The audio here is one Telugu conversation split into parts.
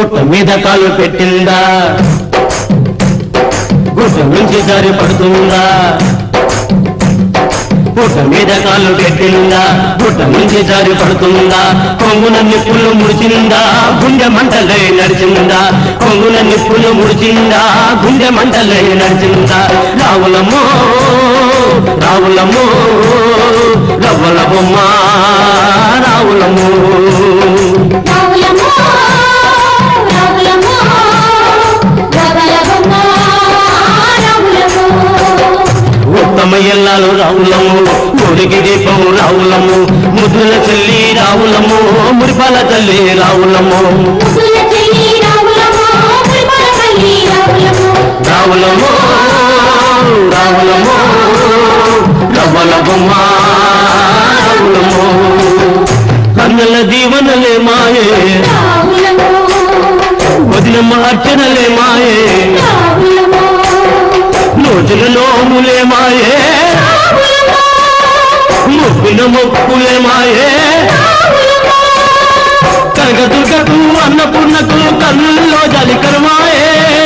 గుట్ట మీద కాలు పెట్టిందా గుట్ట నుంచి జారి పడుతుందా గుట్ట మీద కాలు పెట్టిందా గుట్ట నుంచి జారి పడుతుందా కొంగున నిప్పులు ముడిచిందా గుండె మంటలై నడిచిందా కొంగున నిప్పులు ముడిచిందా గుండె మంటలై నడిచిందా రావులమ్మో రావులమ్మో రవ్వల బొమ్మ రావులమ్మో రావులమ్మో రావులమ్మో రవలవమ్మో రావులమ్మో ఉత్తమ ఎల్లాలు రావులము కొడికి దీపం రావులము ముద్దుల చెల్లి రావులము మురిపాల తల్లి రావులము ముసుల చెల్లి రావులమ్మో మురిపాల తల్లి రావులమ్మో రావులము రావులము రవ్వల బొమ్మ రావులము కన్నుల దీవనలే మాయే రావులమ్మో వదినమ్మ అర్చనలే మాయే రావులమ్మో నోచుల నోములే మాయే మొక్కిన మొక్కులే మాయే కనకదుర్గకు అన్నపూర్ణకు కన్నుల్లో జలికరమాయే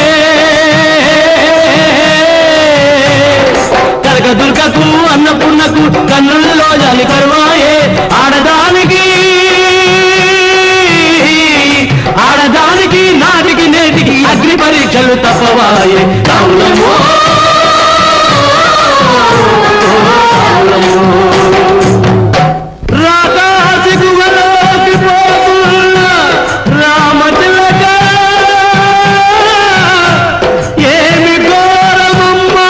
కనకదుర్గకు అన్నపూర్ణకు కన్నుల్లో జలికరమాయే ఆడదానికి ఆడదానికి నాటికి నేటికి అగ్ని పరీక్షలు తప్పవాయే రాములమ్మో రాకాశిగువలోకి పోతున్న రామతిలక ఏమి ఘోరమమ్మా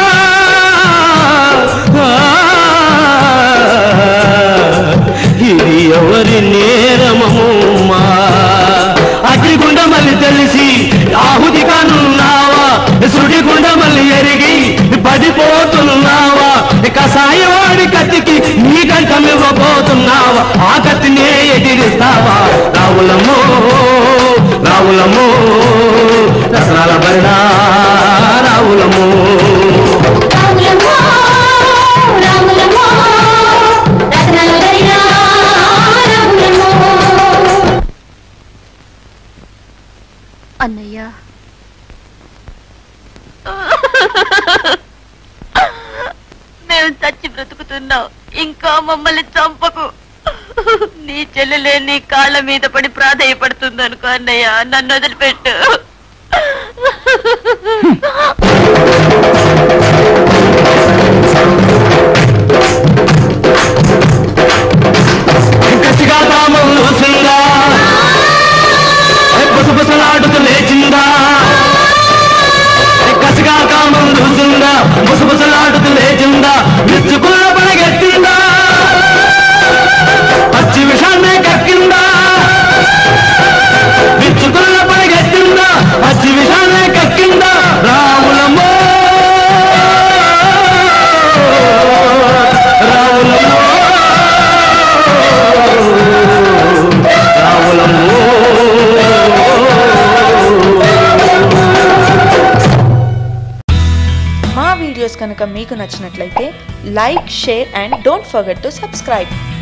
ఇది ఎవరి నేరమమ్మా అగ్నిగుండ మళ్ళీ తెలిసి ఆహుతి కానున్నావా శృడిగుండ మళ్ళీ ఎరిగి పడిపోతున్నావా కసాయవాడి కత్తికి నీ కంఠమివ్వబోతున్నావా ఆ కత్తినే ఎదిరిస్తావా రావులమ్మో రావులమ్మో రసనాల బరిడా రావులమ్మో రావులమ్మో రావులమ్మో రత్నాల గరినా రావులమ్మో అన్నయ్య మేము చచ్చి బ్రతుకుతున్నావు ఇంకా మమ్మల్ని చంపకు నీ చెల్లెలే నీ కాళ్ళ మీద పడి ప్రాధాయపడుతుంది అనుకో అన్నయ్య నన్ను వదిలిపెట్టు గట్టిగా తామం లూసిందా బుసబుసలాడుతూ లేచిందా కసిగా కామం లూసిందా బుసబుసలాడుతూ లేచిందా విచ్చుకున్న పడగెత్తిందా పచ్చి విషాన్నే కక్కిందా విచ్చుకున్న పడగెత్తిందా పచ్చి విషాన్నే కక్కిందా రాములమ్మో మా వీడియోస్ కనుక మీకు నచ్చినట్లయితే like share and don't forget to subscribe